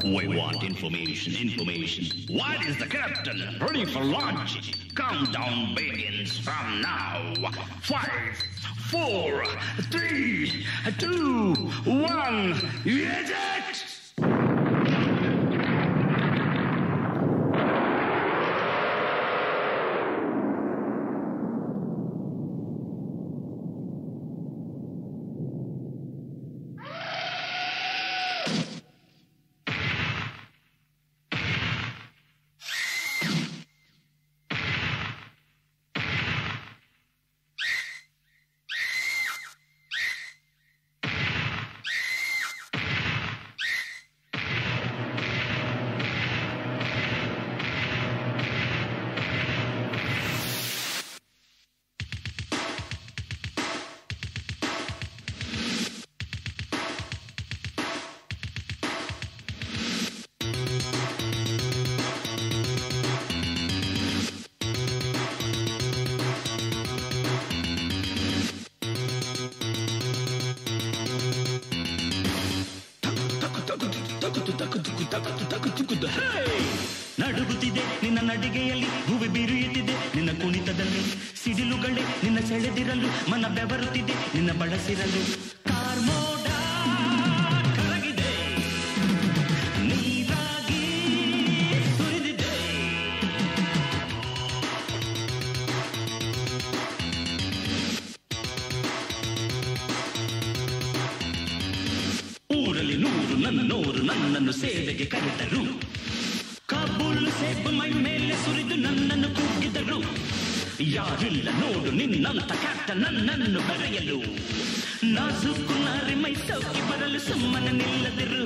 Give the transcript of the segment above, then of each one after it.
We want information, information. What is the captain? Ready for launch. Countdown begins from now. Five, four, three, two, one. Eject! ನಡುಗುತ್ತಿದೆ ನಿನ್ನ ನಡಿಗೆಯಲ್ಲಿ ಹೂವೆ ಬಿರಿಯುತ್ತಿದೆ ನಿನ್ನ ಕುಣಿತದಲ್ಲಿ ಸಿಡಿಲುಗಳೇ ನಿನ್ನ ಸೆಳೆದಿರಲು ಮನ ಬೆವರುತ್ತಿದೆ ನಿನ್ನ ಬಳಸಿರಲು ಕಾರ್ಮೋಡ ಕರಗಿದೆ ನೀರಾಗಿ ಸುರಿದಿದೆ ಊರಲ್ಲಿ ನೂರು ನನ್ನ ನೂರು ನನ್ನನ್ನು ಸೇವೆಗೆ ಕರೆದರು ಕಾಬೂಲ್ ಸೇಬು ಮೈ ಮೇಲೆ ಸುರಿದು ನನ್ನನ್ನು ಕೂಗಿದರು ಯಾರಿಲ್ಲ ನೋಡು ನಿನ್ನಂತ ಕ್ಯಾಪ್ಟ ನನ್ನನ್ನು ಬರೆಯಲು ನಾಜುಕು ನಾರಿ ಮೈ ಸೌಕಿ ಬರಲು ಸುಮ್ಮನೆ ನಿಲ್ಲದಿರು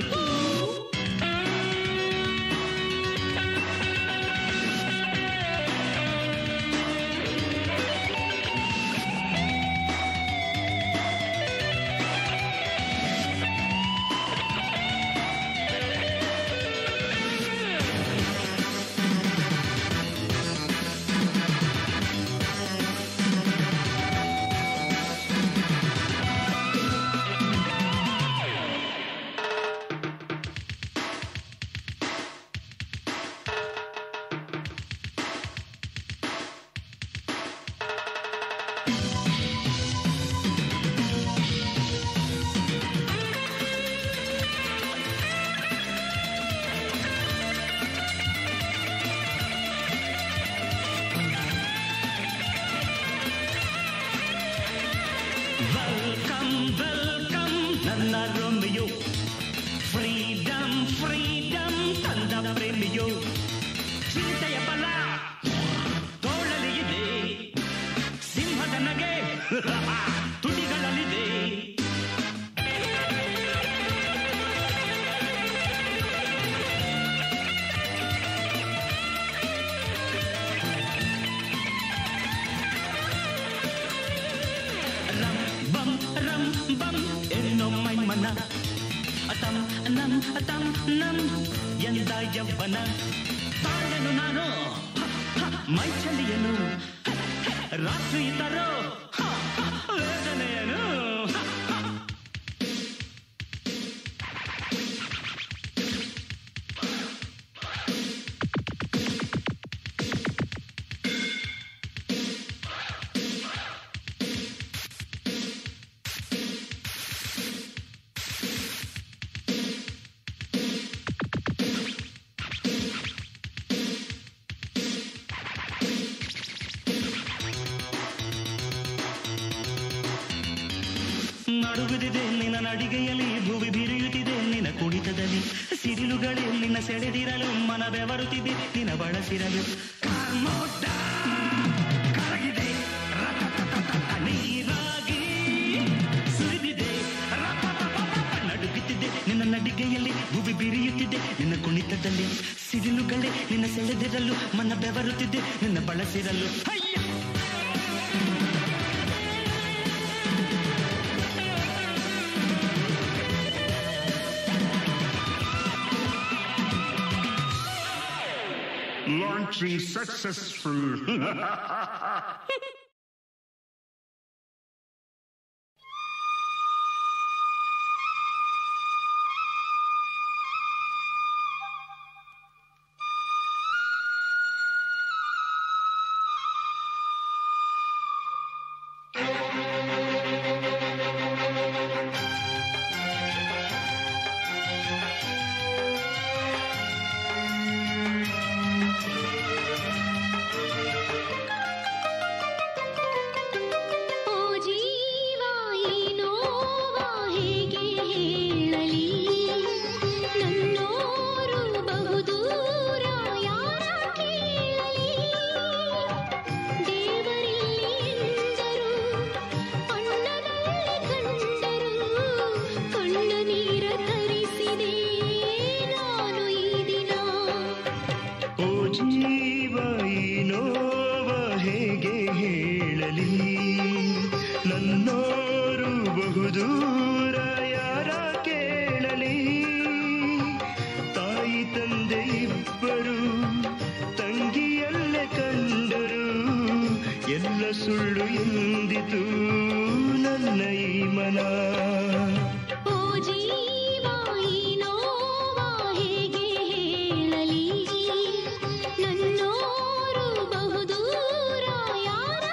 ವೆಲ್ಕಮ್ ವೆಲ್ಕಮ್ ನನ್ನ ರೋಮಿಯೋ ಫ್ರೀಡಮ್ ಫ್ರೀಡಮ್ ತಂದ ಪ್ರೇಮಿಯೋ ಚಿಂತೆಯ ಬಲ ತೋಳಲಿ ಇದೆ ಸಿಂಹದ ನಗೆ ತುಟಿಗಳಲ್ಲಿದೆ రం బం రం బం ఎన్నో మೈಮನ ಅತಂ ನಂ ಅತಂ ನಂ ಎಂದ ಯವ್ವನ ತಾಳೆನು ನಾನು ಹ, ಹ, ಮೈ ಚಳಿಯನು ಹ, ಹ, ರಾತ್ರಿ ತರೋ ಹ, ಹ, ವೇದನೆಯನು ಹ, ಹ. ನಡುಗುದಿದೆ ನಿನ್ನ ನಡಿಗೆಯಲ್ಲಿ ಭೂಮಿ ಬಿರಿಯುತ್ತಿದೆ ನಿನ್ನ ಕುಣಿತದಲ್ಲಿ ಸಿಡಿಲುಗಳೇ ನಿನ್ನ ಸೆಳೆದಿರಲು ಮನ ಬೆವರುತ್ತಿದೆ ನಿನ್ನ ಬಳಸಿರಲು ಕಾರ್ಮೋಟ ಕರಗಿದೆ ರಟಟಟಟ ನೀರಾಗಿ ಸುರಿದಿದೆ ರಪಪಪಪ ನಡುಗುತ್ತಿದೆ ನಿನ್ನ ನಡಿಗೆಯಲ್ಲಿ ಭೂಮಿ ಬಿರಿಯುತ್ತಿದೆ ನಿನ್ನ ಕುಣಿತದಲ್ಲಿ ಸಿಡಿಲುಗಳೇ ನಿನ್ನ ಸೆಳೆದಿರಲು ಮನ ಬೆವರುತ್ತಿದೆ ನಿನ್ನ ಬಳಸಿರಲು ಹಯ್ಯ Launching successful. ಕೇಳಲಿ ನನ್ನೋರು ಬಹುದೂರ ಯಾರ ಕೇಳಲಿ ತಾಯಿ ತಂದೆ ಇಬ್ಬರು ತಂಗಿಯಲ್ಲೇ ಕಂಡರು ಎಲ್ಲ ಸುಳ್ಳು ಎಂದಿತು ನನ್ನ ಈ ಮನ ಓ ಜೀವ ಈ ನೋವ ಹೇಗೆ ಹೇಳಲಿ ನನ್ನೋರು ಬಹುದೂರ ಯಾರ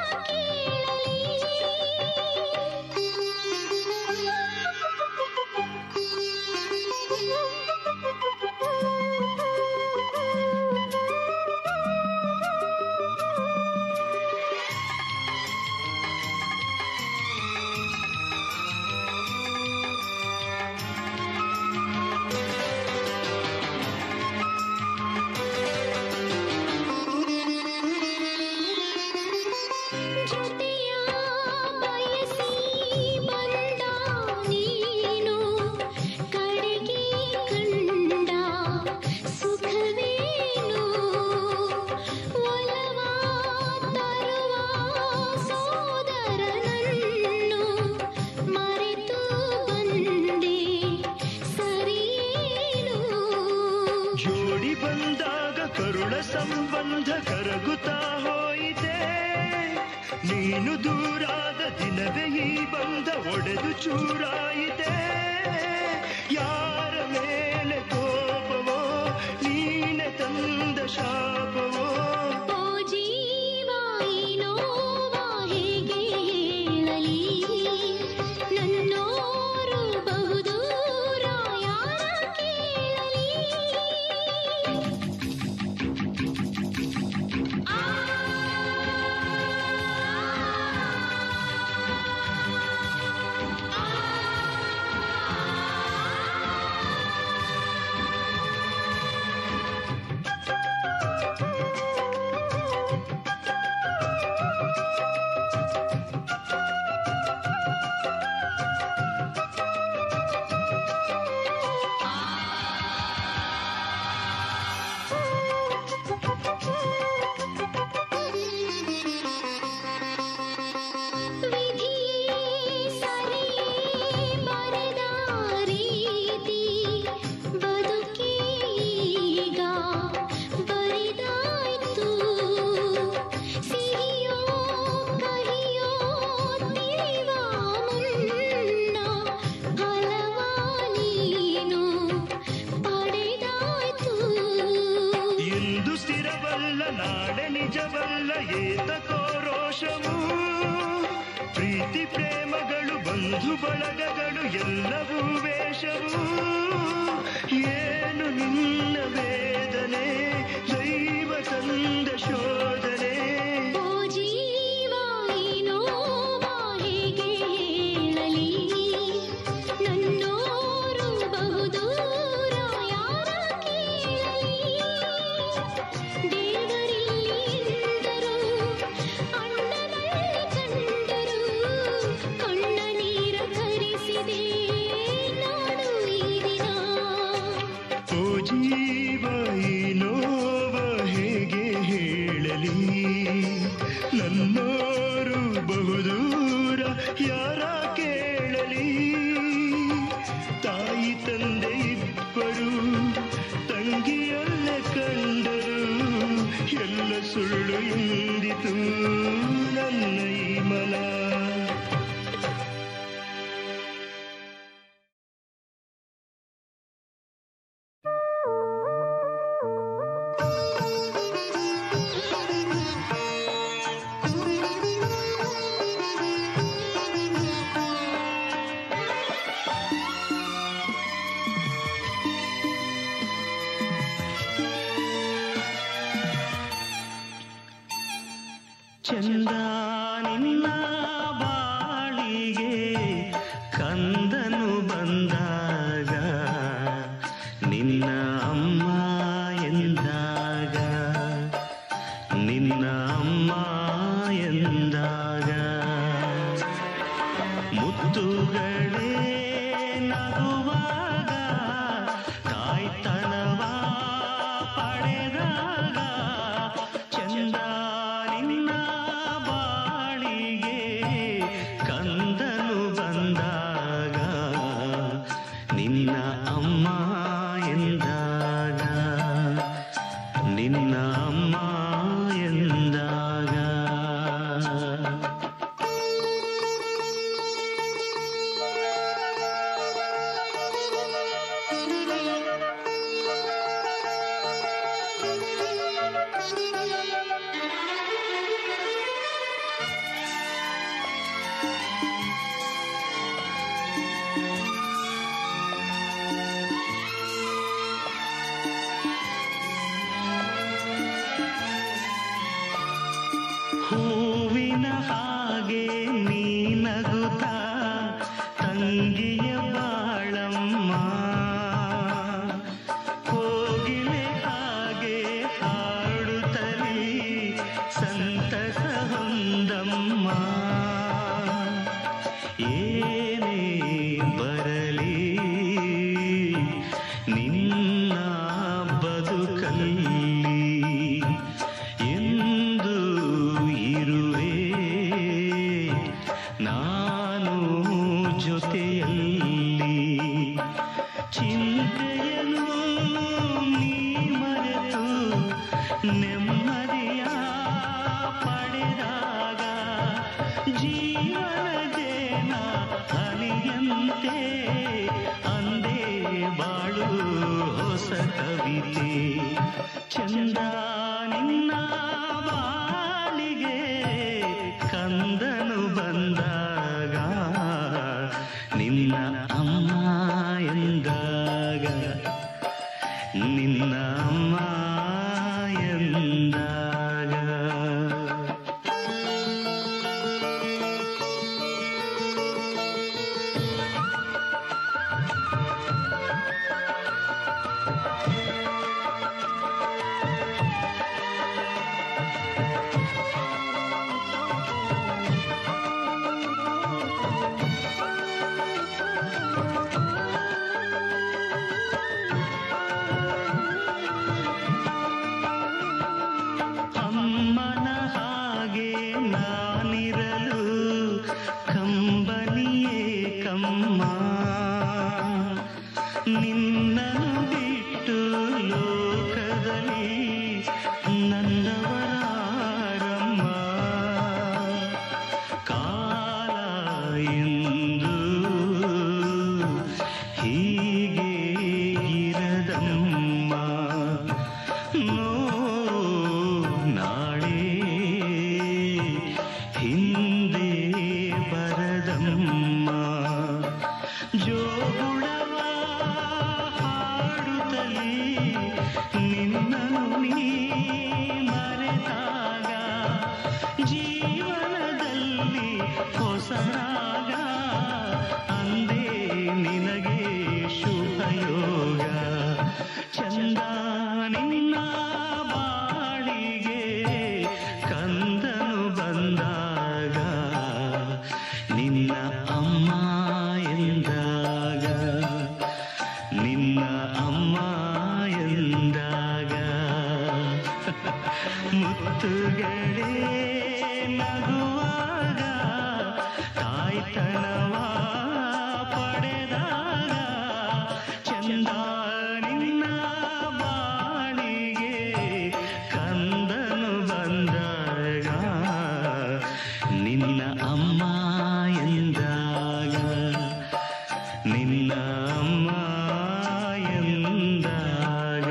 ಜೊತೆಯ ಬಯಸಿ ಬಂದ ನೀನು ಕಡೆಗೆ ಕಂಡ ಸುಖವೇನು ಒಲವ ತರುವ ಸೋದರನನ್ನು ಮರೆತು ಬಂದೆ ಸರಿಯೇನು ಜೋಡಿ ಬಂದಾಗ ಕರುಳ ಸಂಬಂಧ ಕರಗುತ್ತಾ ಹೋಯಿತೆ ನೀನು ದೂರಾದ ದಿನವೇ ಈ ಬಂಧ ಒಡೆದು ಚೂರಾಯಿತೆ ಯಾರ ಮೇಲೆ ಕೋಪವೋ ನೀನೆ ತಂದ ಶಾಪವೋ ಓ ಜೀವ ಈ ನೋವ ಹೇಗೆ ಹೇಳಲಿ ನನ್ನೋರು ಬಹುದೂರ ಯಾರ ಕೇಳಲಿ ವಿಧಿಯೇ ಸರಿಯೇ ಬರೆದ ರೀತಿ ಬದುಕೀಗ ಬರಿದಾಯ್ತು ಸಿಹಿಯೋ ಕಹಿಯೋ ತಿಳಿವ ಮುನ್ನ ಫಲವ ನೀನು ಪಡೆದಾಯ್ತು ಇಂದು ಸ್ಥಿರವಲ್ಲ ನಾಳೆ ನಿಜವಲ್ಲ ಏತಕೋ ರೋಷವು ಪ್ರೀತಿ ಪ್ರೇಮಗಳು ಬಂಧು ಬಳಗಗಳು ಎಲ್ಲವೂ ವೇಷವು ಏನು ನಿನ್ನ ವೇದನೆ ದೈವ ತಂದ ಶೋಧನೆ ಓ ಜೀವ ಈ ನೋವ ಹೇಗೆ ಹೇಳಲಿ ನನ್ನೋರು ಬಹುದೂರ ಯಾರ ಕೇಳಲಿ ದೇವರಿಲ್ಲಿ ಎಂದರು ಅಣ್ಣನಲ್ಲಿ ಕಂಡರು ಕಣ್ಣ ನೀರ ಕರೆಸಿದೆ ನಾಡು ಈ ದಿನ ಓ ಜೀವ ಈ ನೋವ ಹೇಗೆ ಹೇಳಲಿ ನನ್ನೋರು ಬಹುದೂರ ಯಾರ ಕೇಳಲಿ ತಾಯಿ ತಂದೆ ಇಬ್ಬರು ತಂಗಿಯಲ್ಲ ಕಂಡರು ಎಲ್ಲ ಸುಳ್ಳು ಎಂದಿತು ನನ್ನ ಈ ಮನ ಚಂದ ನಿನ್ನ ಬಾಳಿಗೆ ಕಂದನು ಬಂದಾಗ ನಿನ್ನ ಅಮ್ಮ ಎಂದಾಗ ನಿನ್ನ ಅಮ್ಮ ಎಂದಾಗ ಮುತ್ತುಗಳೇ ನಗುವಾಗ ತಾಯ್ತನವ ಪಡೆದಾಗ ಚಂದ ನಿನ್ನ ಬಾಳಿಗೆ ಅಮ್ಮ ಏನೇ ಬರಲಿ ನಿನ್ನ ಬದುಕಲ್ಲಿ ಎಂದು ಇರುವೆ ನಾನು ಜೊತೆಯಲ್ಲಿ ಚಿಂತೆಯನ್ನು ನೀ ಮರೆತು ನೆಮ್ಮದಿಯ ಪಡೆದಾಗ ಜೀವನದೇನ ಹನಿಯಂತೆ ಅಂದೇ ಬಾಳು ಹೊಸ ಕವಿತೆ ಚಂದ ನಿನ್ನ ಬಾಳಿಗೆ ಕಂದನು ಬಂದಾಗ ನಿನ್ನ ಅಮ್ಮ ಎಂದಾಗ ನಿನ್ನ ಅಮ್ಮ ಎಂದಾಗ ಅಮ್ಮನ ಹಾಗೆ ನಾನಿರಲು ಕಂಬನಿಯೇ ಕಮ್ಮ ನಿನ್ನನ್ನು ಬಿಟ್ಟು ಲೋಕದಲ್ಲಿ ನನ್ನವರಾರಮ್ಮ ಕಾಲ ಎಂದು ಹೀಗೆ ಇರದಮ್ಮ ನೋವು ನಾಳೆ ಹಿಂದೆ ಬರದಮ್ಮ ಜೋಗುಳವ ಹಾಡುತ್ತಲೇ ನಿನ್ನನು ನೀ ಮರೆತಾಗ ಜೀವನದಲ್ಲಿ ಹೊಸರಾಗ ಅಂದೇ ನಿನಗೆ ಶುಭಯೋಗ ಚಂದ ನಿನ್ನ ಬಾಳಿಗೆ ಕಂದನು ಬಂದಾಗ ನಿನ್ನ ಅಮ್ಮ ಎಂದಾಗ ನಿನ್ನ ಅಮ್ಮ ಎಂದಾಗ ಮುತ್ತುಗಳೇ ನಗುವಾಗ ತಾಯ್ತನವ ಪಡೆದಾಗ ಚಂದ ನಿನ್ನ ಬಾಳಿಗೆ ಕಂದನು ಬಂದಾಗ ನಿನ್ನ ಅಮ್ಮ ಎಂದಾಗ ನಿನ್ನ ಅಮ್ಮ ಎಂದಾಗ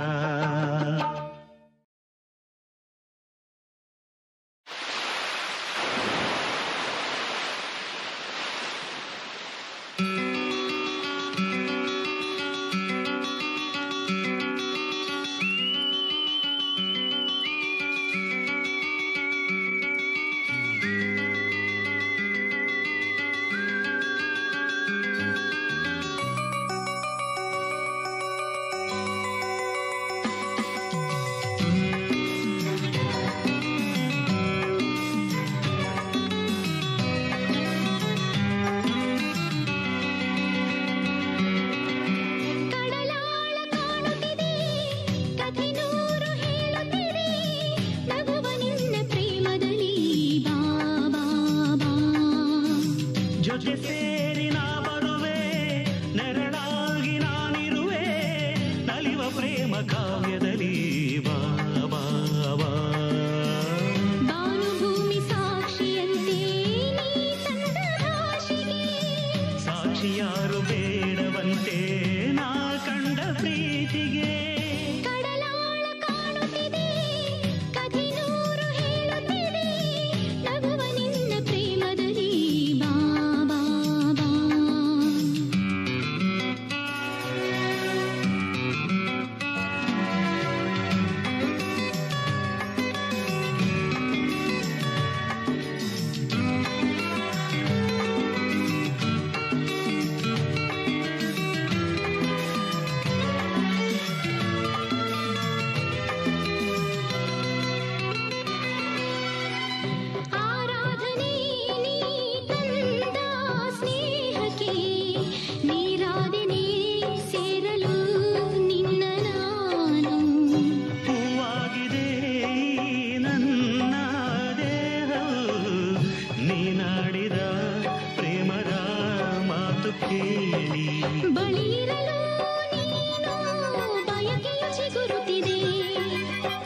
ಕಡಲಾಳ ಕಾಣುತ್ತಿದೆ ಕಥೆ ನೂರು ಹೇಳುತ್ತಿದೆ ನಗುವ ನಿನ್ನ ಪ್ರೇಮದಲ್ಲಿ ಬಾ ಬಾ ಬಾ ಜೊತೆ ಸೇರಿ ನಾ ಬರುವೆ ನೆರಳಾಗಿ ನಾನಿರುವೆ ನಲಿವ ಪ್ರೇಮ ಕಾವ್ಯದಲ್ಲಿ ಬಾ ಬಾ ಬಾ ಭಾನುಭೂಮಿ ಸಾಕ್ಷಿಯಂತೆ ನೀ ತಂದ ಭಾಷೆಗೆ ಸಾಕ್ಷಿಯಾರು ಬೇಡವಂತೆ ನಾ ಕಂಡ ಪ್ರೀತಿಗೆ ಕಡಲಾಳ ಕಾಣುತ್ತಿದೆ ಕಥೆ ನೂರು ಹೇಳುತ್ತಿದೆ ನಗುವ ನಿನ್ನ ಪ್ರೇಮದಲ್ಲಿ ಬಾ ಬಾ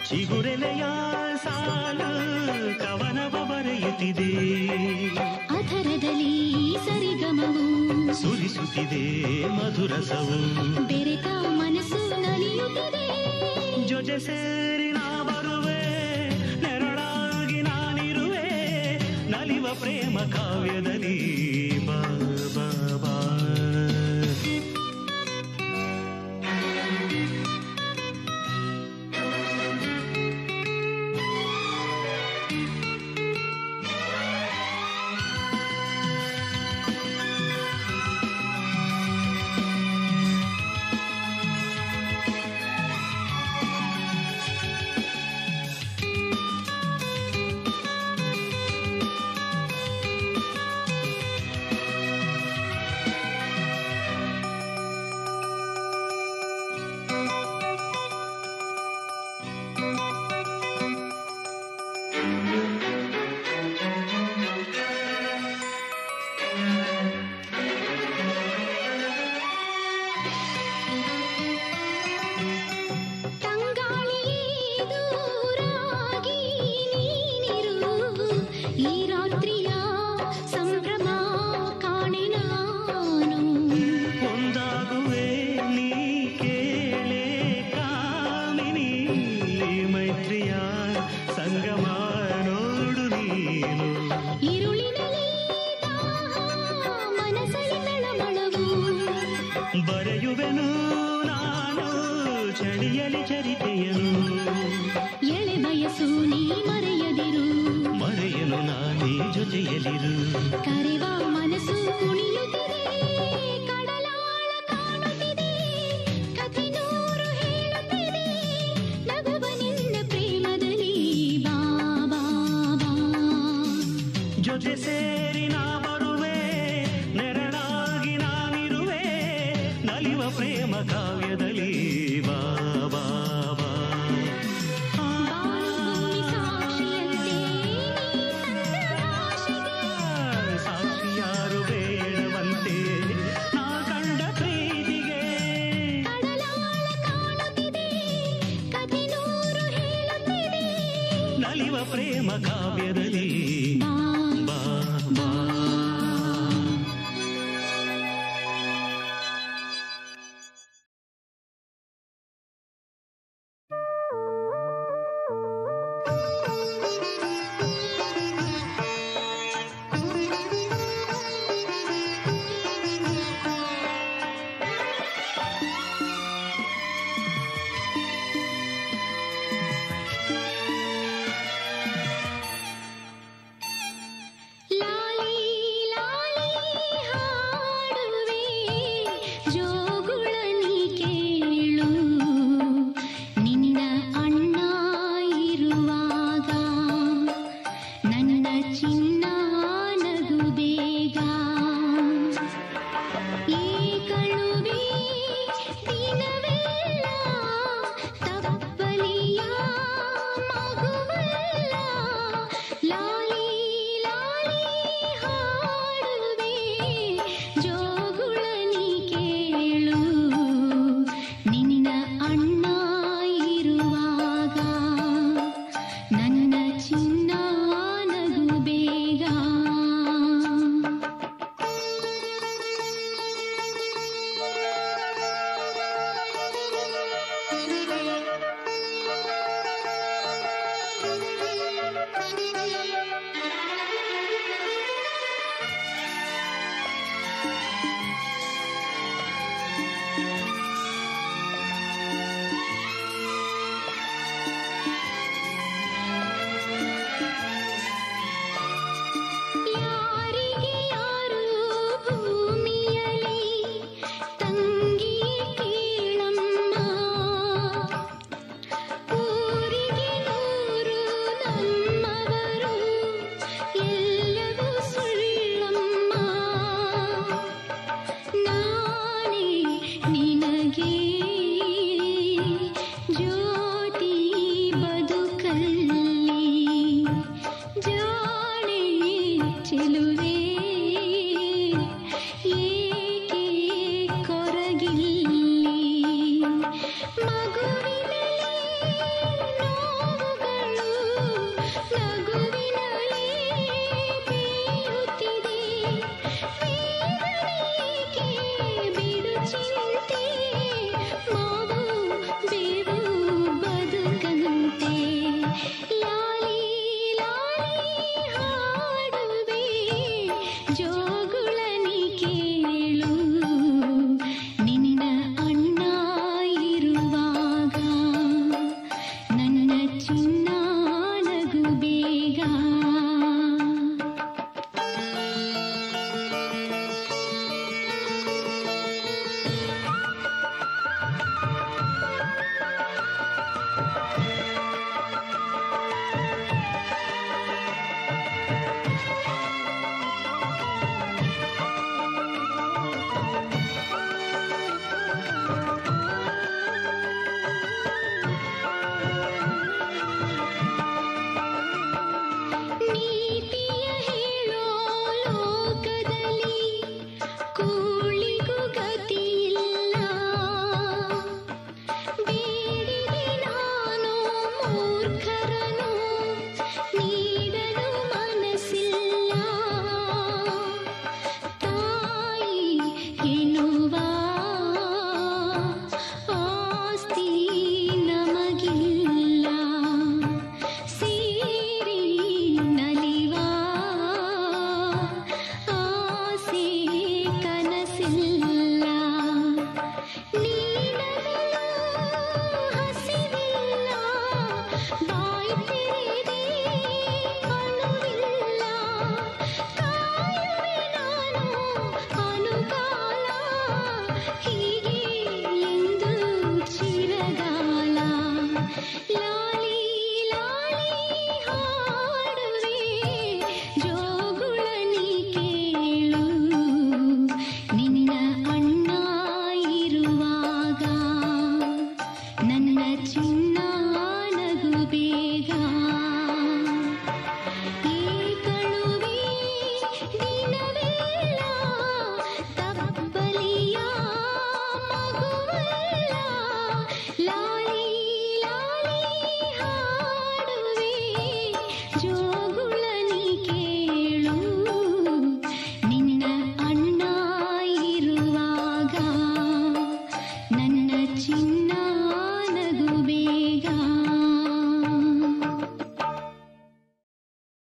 ಚಿಗುರೆಲೆಯ ಸಾಲು ಕವನವ ಬರೆಯುತ್ತಿದೆ ಅಧರದಲ್ಲಿ ಸರಿಗಮವು ಸುರಿಸುತ್ತಿದೆ ಮಧುರಸವು ಬೆರೆತ ಮನಸ್ಸು ನಲಿಯುತ್ತಿದೆ ಜೊತೆ ಸೇರಿ ನಾ ಬರುವೆ ನೆರಳಾಗಿ ನಾನಿರುವೆ ನಲಿವ ಪ್ರೇಮ ಕಾವ್ಯದಲ್ಲಿ ಬಾ ಬಾ ಬಾ ತಂಗಾಳಿಯೇ ದೂರಾಗಿ ನೀನಿರು ಈ ರಾತ್ರಿಯ ಸಂಭ್ರಮ ಕಾಣೆ ನಾನು ಒಂದಾಗುವೆ ನೀ ಕೇಳೆ ಕಾಮಿನಿ ಮೈತ್ರಿಯ ಸಂಗಮ ನೋಡು ನೀನು ഇരുളിനലി ദാഹ മനസ്സಲಿ ತಳಮಳವು ಬರೆಯುವೆನು ನಾನು ಚಳಿಯಲಿ ಚರಿತೆಯನು ಎಳೆ ಬಯಸು ನೀ ಮರೆಯದಿರು ಮರೆಯನು ನಾನೇ ಜೊತೆಯಲಿರು ಕರೆವ ಮನಸ್ಸು ಕುಣಿಯುತ್ತಿದೆ ಕಡಲಾಳ ಕಾಣುತ್ತಿದೆ ಕಥೆ ನೂರು ಹೇಳುತ್ತಿದೆ ನಗುವ ನಿನ್ನ ಪ್ರೇಮದಲ್ಲಿ ಬಾ ಬಾ ಬಾ ಜೊತೆ ಸೇರಿ ನಾ ಬರುವೆ ನೆರಳಾಗಿ ನಾನಿರುವೆ ನಲಿವ ಪ್ರೇಮ ಕಾವ್ಯದಲ್ಲಿ ಬಾ ಬಾ ಬಾ ಆ, ಬಾಳುಭೂಮಿ ಸಾಕ್ಷಿಯಂತೆ ನೀ ತಂದ ಭಾಷೆಗೆ ಸಾಕ್ಷಿಯಾರು ಬೇಡವಂತೆ ನಾ ಕಂಡ ಪ್ರೀತಿಗೆ ಕಡಲಾಳ ಕಾಣುತ್ತಿದೆ ಕಥೆ ನೂರು ಹೇಳುತ್ತಿದೆ ನಲಿವ ಪ್ರೇಮ ಕಾವ್ಯದಲ್ಲಿ ಬಾ ಬಾ ಬಾ ಲಾಲಿ ಲಾಲಿ ಹಾಡುವೆ ಜೋಗುಳ ನೀ ಕೇಳು ನಿನ್ನ ಅಣ್ಣ ಇರುವಾಗ ನನ್ನ ಚಿನ್ನ ನಗು ಬೇಗ ಈ ಕಳುವೆ ದಿನವೆಲ್ಲ ತಪ್ಪಲಿಯ ಮಗುವಲ್ಲ ಲಾಲಿ ಲಾಲಿ ಹಾಡುವೆ ಜೋಗುಳ ನೀ ಕೇಳು ನಿನ್ನ ಅಣ್ಣ ಇರುವಾಗ ನನ್ನ ಚಿನ್ನ ನಗು ಬೇಗ ಯಾರಿಗೆ ಯಾರು ಭೂಮಿಯಲಿ ತಂಗಿ ಕೇಳಮ್ಮ ಊರಿಗೆ ನೂರು ನಮ್ಮವರು ಎಲ್ಲವೂ ಸುಳ್ಳಮ್ಮ ನಾನೇ ನಿನಗೆ ಜ್ಯೋತಿ ಬದುಕಲ್ಲಿ ಜಾಣೆ ಚೆಲುವೆ